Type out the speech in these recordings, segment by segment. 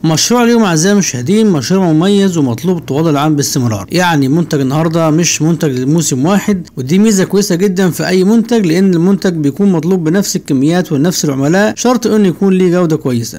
مشروع اليوم اعزائي المشاهدين مشروع مميز ومطلوب طوال العام باستمرار يعني منتج النهارده مش منتج لموسم واحد ودي ميزه كويسه جدا في اي منتج لان المنتج بيكون مطلوب بنفس الكميات ونفس العملاء شرط انه يكون ليه جوده كويسه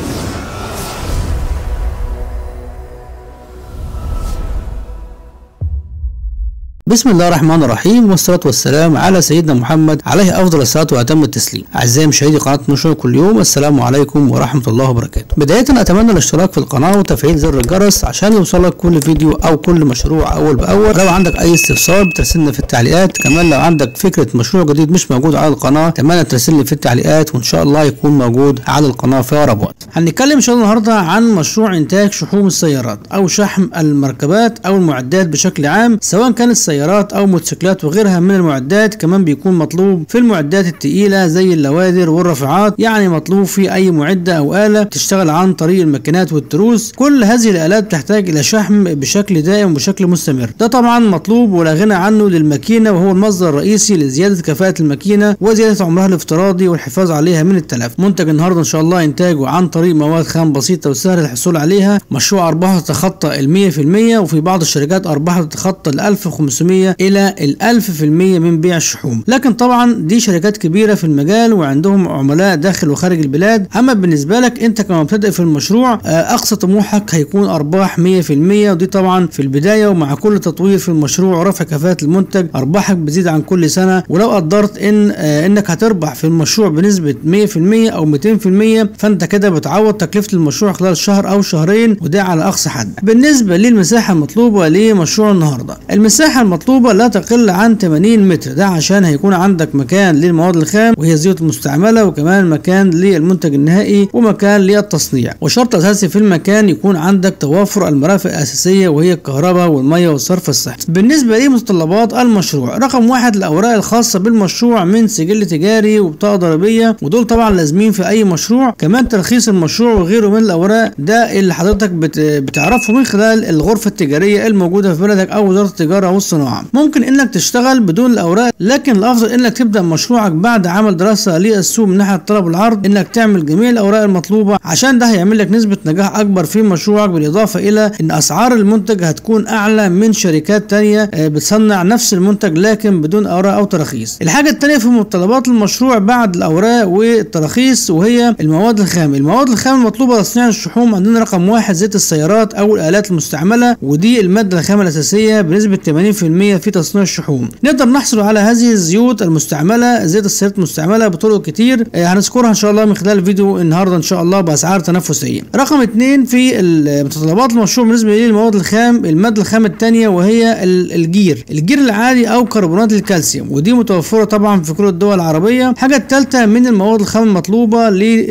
بسم الله الرحمن الرحيم والصلاة والسلام على سيدنا محمد عليه أفضل الصلاة وأتم التسليم أعزائي مشاهدي قناة مشروع كل يوم السلام عليكم ورحمة الله وبركاته بداية أتمنى الاشتراك في القناة وتفعيل زر الجرس عشان يوصلك كل فيديو أو كل مشروع أول بأول لو عندك أي استفسار بترسلنا في التعليقات كمان لو عندك فكرة مشروع جديد مش موجود على القناة أتمنى ترسلني في التعليقات وإن شاء الله يكون موجود على القناة في أقرب وقت هنتكلم إن شاء الله النهاردة عن مشروع إنتاج شحوم السيارات أو شحم المركبات أو المعدات بشكل عام سواء كانت سيارات أو موتوسيكلات الموتوسيكلات وغيرها من المعدات كمان بيكون مطلوب في المعدات التقيلة زي اللوادر والرافعات يعني مطلوب في أي معدة أو آلة تشتغل عن طريق الماكينات والتروس كل هذه الآلات بتحتاج إلى شحم بشكل دائم وبشكل مستمر ده طبعا مطلوب ولا غنى عنه للماكينة وهو المصدر الرئيسي لزيادة كفاءة الماكينة وزيادة عمرها الافتراضي والحفاظ عليها من التلف منتج النهاردة إن شاء الله إنتاجه عن طريق مواد خام بسيطة وسهل الحصول عليها مشروع أرباحه تتخطى ال 100% وفي بعض الشركات أرباحه تتخطى ال 1500 إلى الألف في المية من بيع الشحوم لكن طبعا دي شركات كبيرة في المجال وعندهم عملاء داخل وخارج البلاد أما بالنسبة لك أنت كمبتدئ في المشروع أقصى طموحك هيكون أرباح 100% ودي طبعا في البداية ومع كل تطوير في المشروع ورفع كفاءة المنتج أرباحك بتزيد عن كل سنة ولو قدرت إن إنك هتربح في المشروع بنسبة 100% أو 200% فأنت كده بتعوض تكلفة المشروع خلال شهر أو شهرين وده على أقصى حد بالنسبة للمساحة المطلوبة لمشروع النهاردة المساحة المطلوبة لا تقل يقل عن 80 متر ده عشان هيكون عندك مكان للمواد الخام وهي الزيوت المستعمله وكمان مكان للمنتج النهائي ومكان للتصنيع وشرط اساسي في المكان يكون عندك توافر المرافق الاساسيه وهي الكهرباء والميه والصرف الصحي بالنسبه لمتطلبات المشروع رقم واحد الاوراق الخاصه بالمشروع من سجل تجاري وبطاقه ضريبيه ودول طبعا لازمين في اي مشروع كمان ترخيص المشروع وغيره من الاوراق ده اللي حضرتك بت... بتعرفه من خلال الغرفه التجاريه الموجوده في بلدك او وزاره التجاره والصناعه ممكن انك تشتغل بدون الاوراق لكن الافضل انك تبدا مشروعك بعد عمل دراسه للسوق من ناحيه الطلب والعرض انك تعمل جميع الاوراق المطلوبه عشان ده هيعمل لك نسبه نجاح اكبر في مشروعك بالاضافه الى ان اسعار المنتج هتكون اعلى من شركات تانية بتصنع نفس المنتج لكن بدون اوراق او تراخيص الحاجه الثانيه في متطلبات المشروع بعد الاوراق والتراخيص وهي المواد الخام المواد الخام المطلوبه لتصنيع الشحوم عندنا رقم واحد زيت السيارات او الالات المستعمله ودي الماده الخام الاساسيه بنسبه 80% في تصنيع الشحوم نقدر نحصل على هذه الزيوت المستعمله زيت السيارات المستعمله بطرق كتير هنذكرها ان شاء الله من خلال فيديو النهارده ان شاء الله باسعار تنافسيه رقم اثنين في متطلبات المشروع بالنسبه للمواد الخام الماده الخام الثانيه وهي الجير الجير العادي او كربونات الكالسيوم ودي متوفره طبعا في كل الدول العربيه الحاجه الثالثه من المواد الخام المطلوبه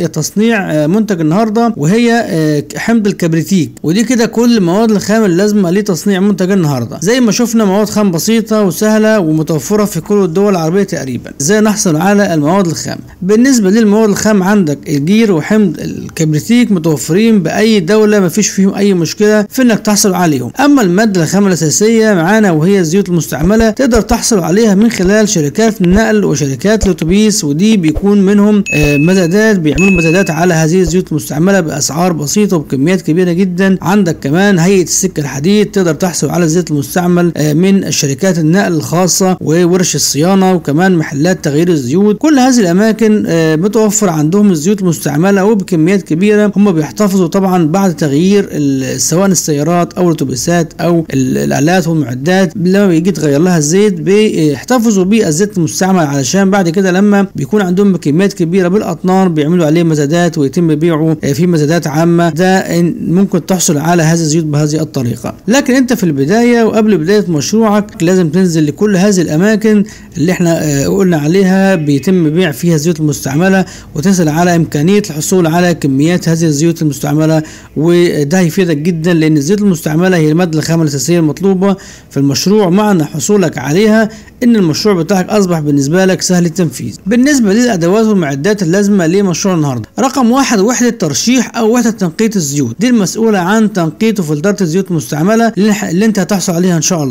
لتصنيع منتج النهارده وهي حمض الكبريتيك ودي كده كل المواد الخام اللازمه لتصنيع منتج النهارده زي ما شفنا مواد خام بسيطه وسهله ومتوفره في كل الدول العربيه تقريبا ازاي نحصل على المواد الخام بالنسبه للمواد الخام عندك الجير وحمض الكبريتيك متوفرين باي دوله ما فيش فيهم اي مشكله في انك تحصل عليهم اما الماده الخام الاساسيه معانا وهي الزيوت المستعمله تقدر تحصل عليها من خلال شركات النقل وشركات الاتوبيس ودي بيكون منهم مزادات بيعملوا مزادات على هذه الزيوت المستعمله باسعار بسيطه وبكميات كبيره جدا عندك كمان هيئه السكه الحديد تقدر تحصل على الزيت المستعمل من شركات النقل الخاصه وورش الصيانه وكمان محلات تغيير الزيوت كل هذه الاماكن متوفر عندهم الزيوت المستعمله وبكميات كبيره هم بيحتفظوا طبعا بعد تغيير سواء السيارات او الاتوبيسات او الالات والمعدات لما بيجي تغير لها الزيت بيحتفظوا بالزيت المستعمل علشان بعد كده لما بيكون عندهم كميات كبيره بالاطنان بيعملوا عليه مزادات ويتم بيعه في مزادات عامه ده ممكن تحصل على هذا الزيوت بهذه الطريقه لكن انت في البدايه وقبل بدايه مشروعك لازم تنزل لكل هذه الاماكن اللي احنا قلنا عليها بيتم بيع فيها الزيوت المستعمله وتسال على امكانيه الحصول على كميات هذه الزيوت المستعمله وده هيفيدك جدا لان الزيوت المستعمله هي الماده الخام الاساسيه المطلوبه في المشروع معنى حصولك عليها ان المشروع بتاعك اصبح بالنسبه لك سهل التنفيذ بالنسبه للادوات والمعدات اللازمه لمشروع النهارده رقم واحد وحده ترشيح او وحده تنقيط الزيوت دي المسؤوله عن تنقيط وفلتره الزيوت المستعمله اللي انت هتحصل عليها ان شاء الله الحاجه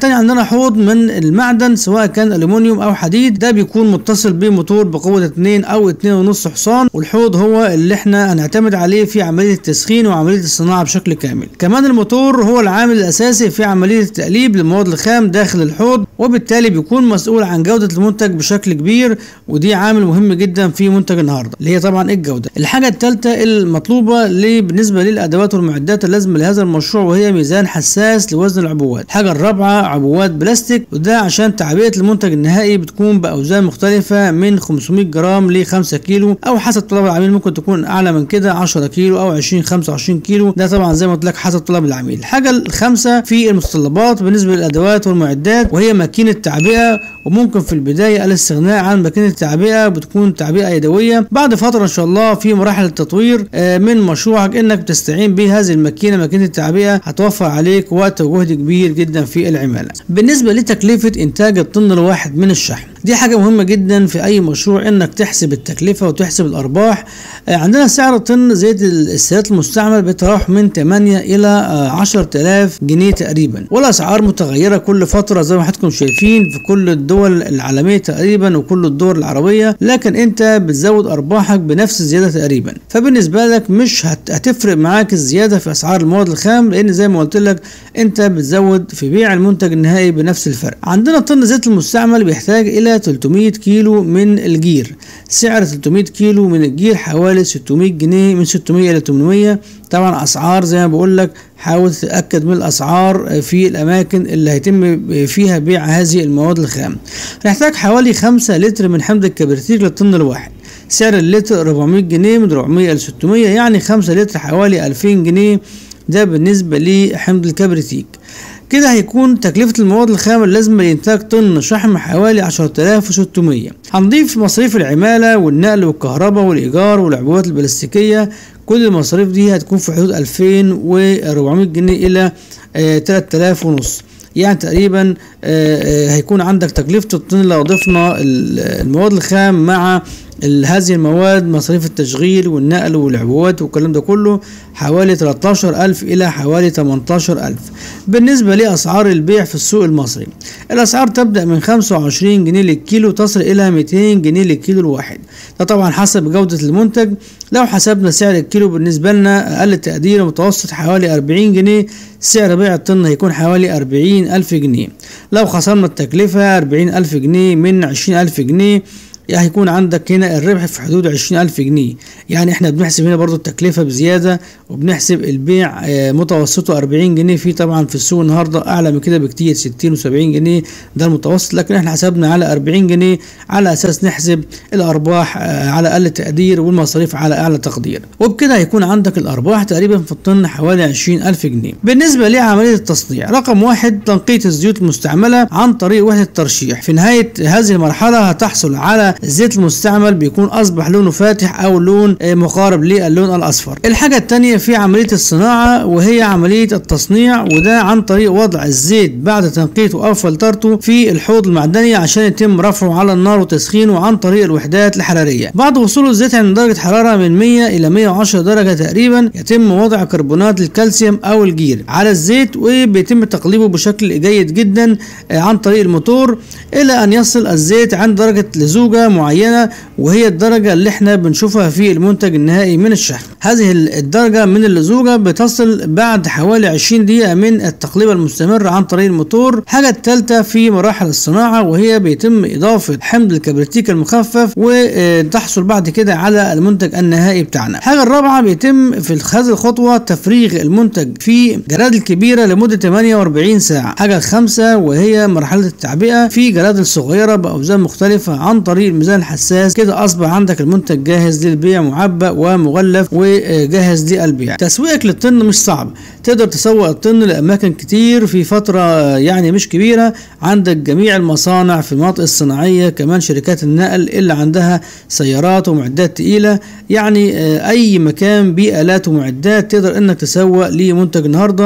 التانية عندنا حوض من المعدن سواء كان الومنيوم او حديد ده بيكون متصل بموتور بقوة 2 او 2.5 حصان والحوض هو اللي احنا هنعتمد عليه في عملية التسخين وعملية الصناعة بشكل كامل كمان الموتور هو العامل الاساسي في عملية التقليب للمواد الخام داخل الحوض وبالتالي بيكون مسؤول عن جودة المنتج بشكل كبير ودي عامل مهم جدا في منتج النهارده اللي هي طبعا الجودة الحاجة الثالثة المطلوبة بالنسبة للادوات والمعدات اللازمة لهذا المشروع وهي ميزان حساس لوزن العبوات الحاجة الرابعة عبوات بلاستيك وده عشان تعبئة المنتج النهائي بتكون باوزان مختلفة من 500 جرام ل 5 كيلو او حسب طلب العميل ممكن تكون اعلى من كده 10 كيلو او 20 25 كيلو ده طبعا زي ما قلت لك حسب طلب العميل الحاجة الخامسة في المتطلبات بالنسبة للادوات والمعدات وهي ماكينة تعبئة وممكن في البداية الاستغناء عن ماكينة التعبئة بتكون تعبئة يدوية بعد فترة ان شاء الله في مراحل التطوير من مشروعك انك بتستعين بهذه الماكينة ماكينة التعبئة هتوفر عليك وقت وجهد كبير جدا في العمالة بالنسبة لتكلفة انتاج الطن الواحد من الشحم دي حاجة مهمة جدا في أي مشروع إنك تحسب التكلفة وتحسب الأرباح عندنا سعر طن زيت السيارات المستعمل بيتراوح من 8 إلى 10000 جنيه تقريبا والأسعار متغيرة كل فترة زي ما حضراتكم شايفين في كل الدول العالمية تقريبا وكل الدول العربية لكن أنت بتزود أرباحك بنفس الزيادة تقريبا فبالنسبة لك مش هتفرق معاك الزيادة في أسعار المواد الخام لأن زي ما قلت لك أنت بتزود في بيع المنتج النهائي بنفس الفرق عندنا طن زيت المستعمل بيحتاج إلى 300 كيلو من الجير سعر 300 كيلو من الجير حوالي 600 جنيه من 600 إلى 800 طبعا أسعار زي ما بقول لك حاول تتأكد من الأسعار في الأماكن اللي هيتم فيها بيع هذه المواد الخام هنحتاج حوالي 5 لتر من حمض الكبريتيك للطن الواحد سعر اللتر 400 جنيه من 400 ل 600 يعني 5 لتر حوالي 2000 جنيه ده بالنسبة لحمض الكبريتيك كده هيكون تكلفة المواد الخام اللازمة لإنتاج طن شحم حوالي 10600 هنضيف مصاريف العمالة والنقل والكهرباء والإيجار والعبوات البلاستيكية كل المصاريف دي هتكون في حدود 2400 جنيه إلى 3000 ونص يعني تقريبا هيكون عندك تكلفة الطن لو ضفنا المواد الخام مع هذه المواد مصاريف التشغيل والنقل والعبوات والكلام ده كله حوالي 13000 إلى حوالي 18000 بالنسبة لأسعار البيع في السوق المصري الأسعار تبدأ من 25 جنيه للكيلو تصل إلى 200 جنيه للكيلو الواحد ده طبعا حسب جودة المنتج لو حسبنا سعر الكيلو بالنسبة لنا أقل تقدير متوسط حوالي 40 جنيه سعر بيع الطن هيكون حوالي 40 ألف جنيه لو خصمنا التكلفة 40 ألف جنيه من 20 ألف جنيه يعني هيكون عندك هنا الربح في حدود عشرين ألف جنيه يعني احنا بنحسب هنا برضو التكلفة بزيادة وبنحسب البيع متوسطه 40 جنيه في طبعا في السوق النهاردة أعلى من كده بكتير 60 و70 جنيه ده المتوسط لكن احنا حسبنا على 40 جنيه على أساس نحسب الأرباح على أقل تقدير والمصاريف على أعلى تقدير وبكده هيكون عندك الأرباح تقريبا في الطن حوالي 20 ألف جنيه بالنسبة لعملية التصنيع رقم واحد تنقية الزيوت المستعملة عن طريق وحدة ترشيح في نهاية هذه المرحلة هتحصل على الزيت المستعمل بيكون اصبح لونه فاتح او لون مقارب للون الاصفر الحاجه الثانيه في عمليه الصناعه وهي عمليه التصنيع وده عن طريق وضع الزيت بعد تنقيته او فلترته في الحوض المعدني عشان يتم رفعه على النار وتسخينه عن طريق الوحدات الحراريه بعد وصول الزيت عند درجه حراره من 100 الى 110 درجه تقريبا يتم وضع كربونات الكالسيوم او الجير على الزيت وبيتم تقليبه بشكل جيد جدا عن طريق الموتور الى ان يصل الزيت عند درجه لزوجه معينه وهي الدرجه اللي احنا بنشوفها في المنتج النهائي من الشحم هذه الدرجه من اللزوجه بتصل بعد حوالي 20 دقيقه من التقليبه المستمره عن طريق الموتور الحاجه الثالثه في مراحل الصناعه وهي بيتم اضافه حمض الكبريتيك المخفف وتحصل بعد كده على المنتج النهائي بتاعنا الحاجه الرابعه بيتم في هذه الخطوه تفريغ المنتج في جرادل كبيره لمده 48 ساعه الحاجه الخامسه وهي مرحله التعبئه في جرادل صغيره باوزان مختلفه عن طريق الميزان الحساس كده اصبح عندك المنتج جاهز للبيع معبأ ومغلف وجاهز للبيع تسويقك للطن مش صعب تقدر تسوق الطن لاماكن كتير في فتره يعني مش كبيره عندك جميع المصانع في المناطق الصناعيه كمان شركات النقل اللي عندها سيارات ومعدات تقيله يعني اي مكان بآلات ومعدات تقدر انك تسوق لمنتج النهارده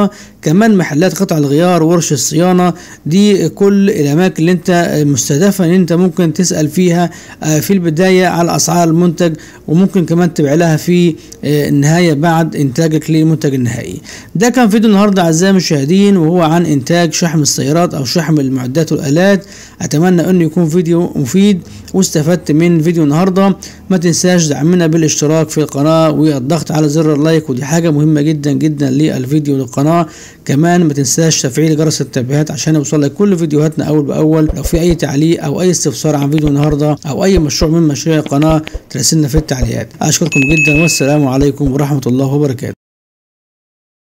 كمان محلات قطع الغيار ورش الصيانه دي كل الاماكن اللي انت مستهدفه ان انت ممكن تسال فيها آه، في البدايه على اسعار المنتج وممكن كمان تبيع لها في آه، النهايه بعد انتاجك للمنتج النهائي ده كان فيديو النهارده اعزائي المشاهدين وهو عن انتاج شحم السيارات او شحم المعدات والالات اتمنى انه يكون فيديو مفيد واستفدت من فيديو النهارده ما تنساش دعمنا بالاشتراك في القناه والضغط على زر اللايك ودي حاجه مهمه جدا جدا للفيديو للقناه كمان ما تنساش تفعيل جرس التنبيهات عشان يوصلك كل فيديوهاتنا اول باول لو في اي تعليق او اي استفسار عن فيديو النهارده او اي مشروع من مشاريع القناه تراسلنا في التعليقات اشكركم جدا والسلام عليكم ورحمه الله وبركاته